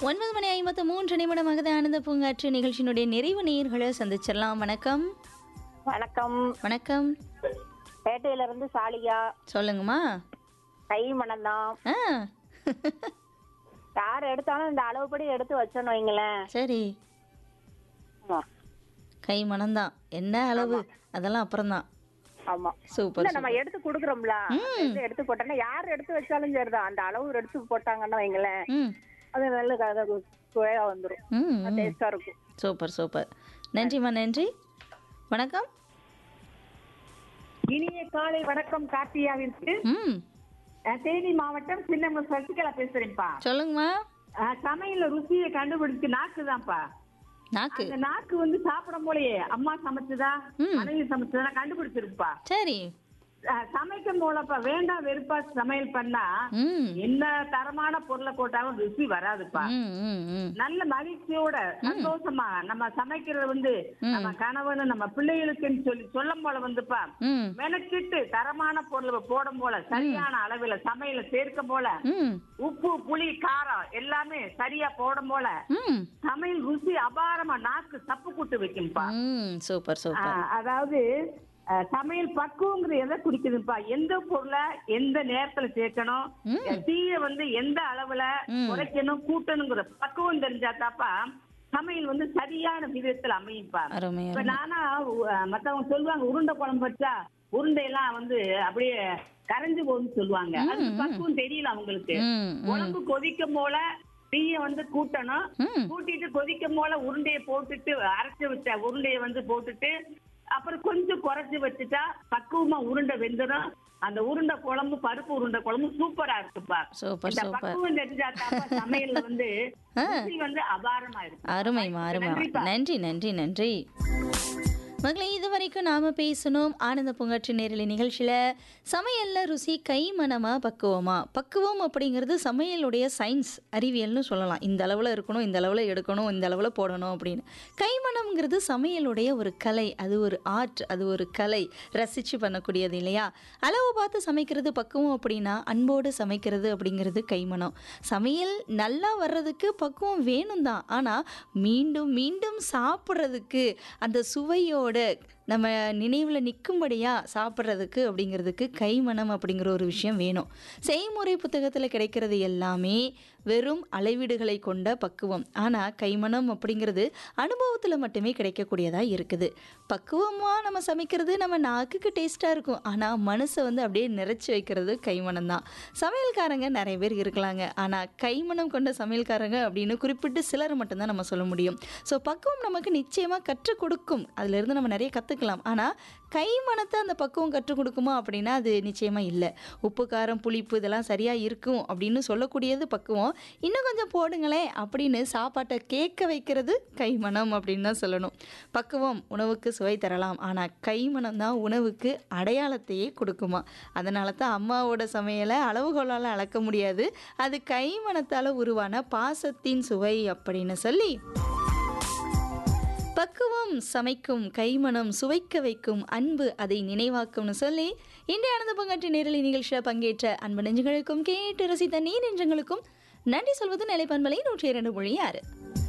ஒன்பது மணி ஐம்பத்து மூன்று நிமிடமாக ஆனந்த பூங்காற்று நிகழ்ச்சியினுடைய நிறைவு நேயர்களை சந்திச்சிடலாம் வணக்கம் வணக்கம் வணக்கம் பேட்டையில இருந்து சாலியா சொல்லுங்கம்மா கை மணம்தான் ஆ யார் எடுத்தாலும் இந்த அளவுப்படி எடுத்து வச்சோன்னு வைங்களேன் சரி ஆமா. கை மனம்தான் என்ன அளவு அதெல்லாம் அப்புறம்தான் ஆமா சூப்பர் இல்ல நம்ம எடுத்து குடுக்குறோம்ல எடுத்து எடுத்து போட்டோம்னா யார் எடுத்து வச்சாலும் சரிதான் அந்த அளவு எடுத்து போட்டாங்கன்னா வைங்களேன் ம் அது நல்ல க- சுவையா வந்துரும் ம் ம். டேஸ்டா இருக்கும் சூப்பர் சூப்பர் நன்றிம்மா நன்றி வணக்கம் இனிய காலை வணக்கம் கார்த்தியாவிற்கு ம் அஹ், தேனி மாவட்டம் சின்ன சசிகலா பேசுறேன்ப்பா சொல்லுங்கம்மா அஹ், சமையல்ல ருசியை கண்டுபிடிச்சு நாக்குதான்ப்பா நாக்கு அந்த நாக்கு வந்து சாப்பிடும் போலயே அம்மா சமைச்சதா ம். மனைவி சமைச்சதா கண்டுபிடிச்சிருப்பா சரி அஹ், சமைக்கும் போலப்பா வேண்டாம் வெறுப்பா சமையல் பண்ணா ம் என்ன தரமான பொருளை போட்டாலும் ருசி வராதுப்பா ம் ம் ம் நல்ல மகிழ்ச்சியோட சந்தோஷமா நம்ம சமைக்கிறது வந்து நம்ம கணவன் நம்ம பிள்ளைகளுக்குன்னு சொல்லி சொல்லும் போல வந்துப்பா ம் மெனக்கிட்டு தரமான பொருளை போடும் போல சரியான அளவுல சமையல சேர்க்கும் போல ம் உப்பு புளி காரம் எல்லாமே சரியா போடும் போல ம் சமையல் ருசி அபாரமா நாக்கு தப்பு கூட்டு வைக்கும்பா ம் சூப்பர் சூப்பர் ஆஹ், அதாவது அஹ், சமையல் பக்குவங்கிறது எதை குடிக்குதுப்பா எந்த பொருளை எந்த நேரத்துல சேர்க்கணும் தீய வந்து எந்த அளவுல குறைக்கணும் கூட்டணுங்கிற பக்குவம் தெரிஞ்சாதாப்பா சமையல் வந்து சரியான விதத்துல அமையும்பா அருமை இப்ப அருமை நானா அஹ், மத்தவங்க சொல்லுவாங்க உருண்டை குழம்பு வச்சா உருண்டையெல்லாம் வந்து அப்படியே கரைஞ்சு போகுதுன்னு சொல்லுவாங்க அது பக்குவம் தெரியல அவங்களுக்கு ம் ம் குழம்பு கொதிக்கும் போல தீய வந்து கூட்டணும் ம் கூட்டிட்டு கொதிக்கும் போல உருண்டையை போட்டுட்டு அரைச்சு வச்ச உருண்டையை வந்து போட்டுட்டு அப்புறம் கொஞ்சம் குறைச்சு வச்சுட்டா பக்குவமா உருண்டை வெந்துடும் அந்த உருண்டை குழம்பு பருப்பு உருண்டை குழம்பு சூப்பரா இருக்குப்பா சூப்பர் இந்த சூப்பர் பக்குவம் தெரிஞ்சாத்தாப்பா சமையல்ல வந்து ருசி வந்து அபாரமா இருக்கும் அருமைம்மா அருமை நன்றிப்பா. நன்றி நன்றி நன்றி மகளே இது வரைக்கும் நாம பேசணும் ஆனந்த பூங்காற்று நேரலை நிகழ்ச்சியில சமையல்ல ருசி கை மனமா பக்குவமா பக்குவம் அப்படிங்கிறது சமையலுடைய சயின்ஸ் அறிவியல்னு சொல்லலாம் இந்த அளவுல இருக்கணும் இந்த அளவுல எடுக்கணும் இந்த அளவுல போடணும் அப்படின்னு கைமணம்ங்கிறது சமையலுடைய ஒரு கலை அது ஒரு ஆர்ட் அது ஒரு கலை ரசிச்சு பண்ணக்கூடியது இல்லையா அளவு பார்த்து சமைக்கிறது பக்குவம் அப்படின்னா அன்போடு சமைக்கிறது அப்படிங்கிறது கைமணம் சமையல் நல்லா வர்றதுக்கு பக்குவம் வேணும் தான் ஆனால் மீண்டும் மீண்டும் சாப்பிட்றதுக்கு அந்த சுவையோட நம்ம நினைவில் நிற்கும்படியாக சாப்பிட்றதுக்கு அப்படிங்கிறதுக்கு கைமணம் அப்படிங்கிற ஒரு விஷயம் வேணும் செய்முறை புத்தகத்தில் கிடைக்கிறது எல்லாமே வெறும் அளவீடுகளை கொண்ட பக்குவம் ஆனால் கைமணம் அப்படிங்கிறது அனுபவத்தில் மட்டுமே கிடைக்கக்கூடியதாக இருக்குது பக்குவமாக நம்ம சமைக்கிறது நம்ம நாக்குக்கு டேஸ்ட்டாக இருக்கும் ஆனால் மனசை வந்து அப்படியே நிறைச்சி வைக்கிறது கைமணம் தான் சமையல்காரங்க நிறைய பேர் இருக்கலாங்க ஆனால் கைமணம் கொண்ட சமையல்காரங்க அப்படின்னு குறிப்பிட்டு சிலர் மட்டும்தான் நம்ம சொல்ல முடியும் ஸோ பக்குவம் நமக்கு நிச்சயமாக கற்றுக் கொடுக்கும் அதிலிருந்து நம்ம நிறைய கற்றுக்கலாம் ஆனால் கைமணத்தை அந்த பக்குவம் கற்றுக் கொடுக்குமா அப்படின்னா அது நிச்சயமாக இல்லை உப்பு காரம் புளிப்பு இதெல்லாம் சரியாக இருக்கும் அப்படின்னு சொல்லக்கூடியது பக்குவம் இன்னும் கொஞ்சம் போடுங்களேன் அப்படின்னு சாப்பாட்டை கேட்க வைக்கிறது கைமணம் அப்படின்னு தான் சொல்லணும் பக்குவம் உணவுக்கு சுவை தரலாம் ஆனால் கைமணம் தான் உணவுக்கு அடையாளத்தையே கொடுக்குமா அதனால தான் அம்மாவோட சமையலை அளவுகோலால் அளக்க முடியாது அது கைமணத்தால் உருவான பாசத்தின் சுவை அப்படின்னு சொல்லி பக்குவம் சமைக்கும் கைமணம் சுவைக்க வைக்கும் அன்பு அதை நினைவாக்கும்னு சொல்லி இன்றைய ஆனந்த பங்காற்றி நேரலை நிகழ்ச்சியில் பங்கேற்ற அன்பு நெஞ்சங்களுக்கும் கேட்டு ரசித்த நீ நெஞ்சங்களுக்கும் நன்றி சொல்வது நிலைப்பண்பலை நூற்றி இரண்டு மொழி ஆறு